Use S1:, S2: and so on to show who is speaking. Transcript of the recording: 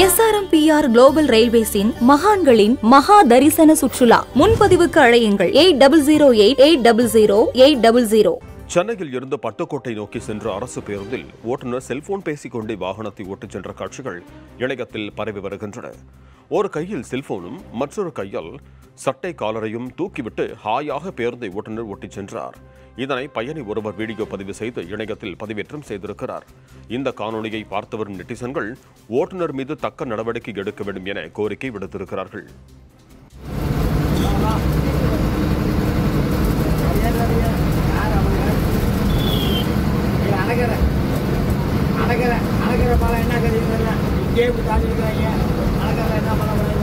S1: SRMPR global ரயில்வேஸின் மகான்களின் மகா தரிசன சுற்றுலா முன்பதிவுக்கு அழையுங்கள் eight double zero eight eight double zero eight double zero
S2: சென்னையில் இருந்து பட்டுக்கோட்டை நோக்கி சென்ற அரசு பேருந்தில் ஓட்டுநர் செல்போன் பேசிக்கொண்டே வாகனத்தை ஓட்டிச் சென்ற காட்சிகள் இணையத்தில் பரவி வருகின்றன ஒரு கையில் செல்போனும் மற்றொரு கையில் சட்டை காலரையும் தூக்கிவிட்டு ஹாயாக பேருந்தை ஓட்டுநர் ஓட்டிச் சென்றார் இதனை பயணி ஒருவர் வீடியோ பதிவு செய்து இணையத்தில் பதிவேற்றம் செய்திருக்கிறார் இந்த காணொளியை பார்த்து வரும் நெட்டிசன்கள் ஓட்டுநர் மீது தக்க நடவடிக்கை எடுக்க வேண்டும் என கோரிக்கை விடுத்திருக்கிறார்கள்
S3: அடக்கிற அடக்கிற அடக்கிற பழம் என்ன கதை தெரியல இங்கே இப்படி தாண்டி இருக்கிறாங்க அடக்கிற என்ன பண்ண முடியாது